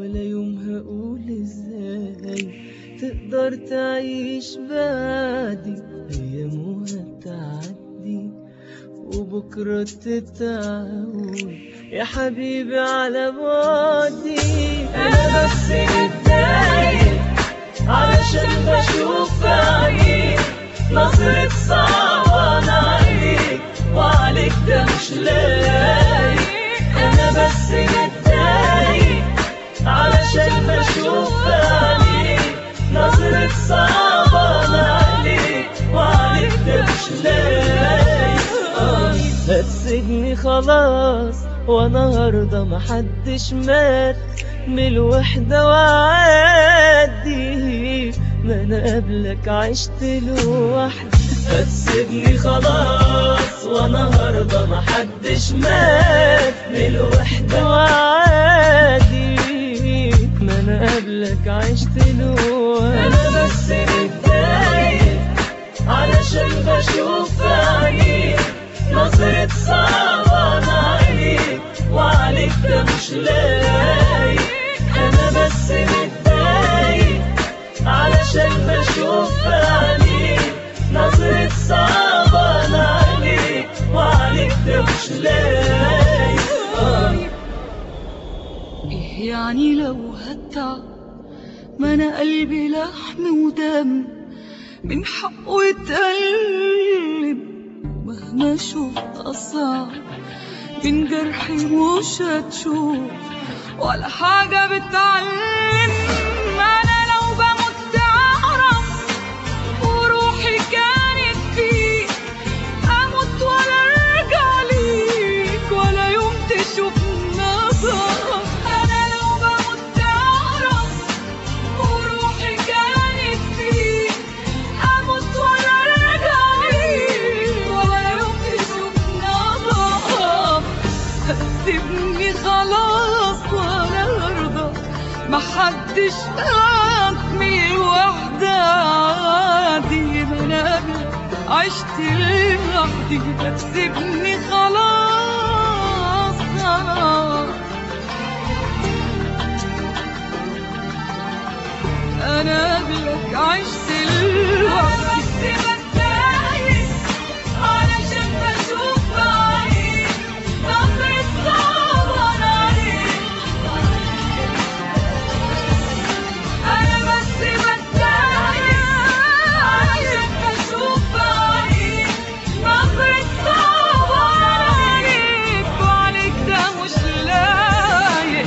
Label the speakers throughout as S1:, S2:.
S1: ولا يوم هقول ازاي تقدر تعيش بعدي ايامها تعدي وبكرة تتعود يا حبيبي على بعدي انا بس متضايق علشان بشوف في عينيك نظرة صعبان عليك وعليك ده مش لايق انا بس متضايق علشان بشوف في عينيك نظرة صعبان عليك وعليك ده مش لايق آه، هتسيبني خلاص وانا هرضى محدش مات من الوحدة وعادي ما انا قبلك عشت لوحدي هتسيبني خلاص وانا هرضى محدش مات من الوحدة وعادي ما انا قبلك عشت لوحدي انا بس متضايق علشان بشوف في عينيك نظرة صعبان عليك وعليك ده مش لايق انا بس متضايق علشان بشوف في عينيك نظرة صعبان عليك وعليك ده مش لايق آه.
S2: إيه يعني لو هتعب ما أنا قلبي لحم ودم من حقه يتقلب مهما شفت أصعب من جرحي مش هتشوف ولا حاجة بتعلم أنا لو بموت تعرف وروحي كانت فيك أموت ولا أرجع ليك ولا يوم تشوف نظر أنا لو بموت تعرف وروحي كانت فيك أموت ولا أرجع ليك ولا يوم تشوف نظر هتسيبني خلاص ولا أرضى محدش من الوحدة عادي ما أنا قبلك عشت لوحدي هتسيبني خلاص أنا قبلك عشت لوحدي علشان بشوف عينيك نظرة صعبان عليك أنا بس بتضايق علشان بشوف عينيك نظرة صعبان عليك وعليك ده مش لايق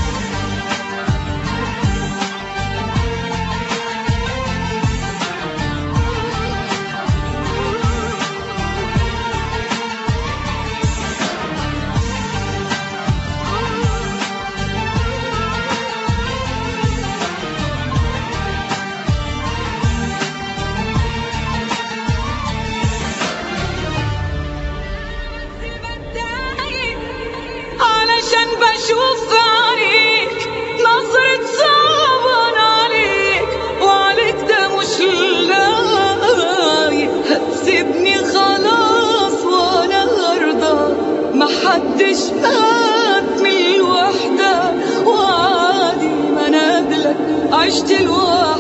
S2: علشان بشوف عليك نظرة صعبان عليك وعليك ده مش لايق هتسيبني خلاص وانا هرضى محدش مات من الوحدة وعادي ما انا قبلك عشت لوحدي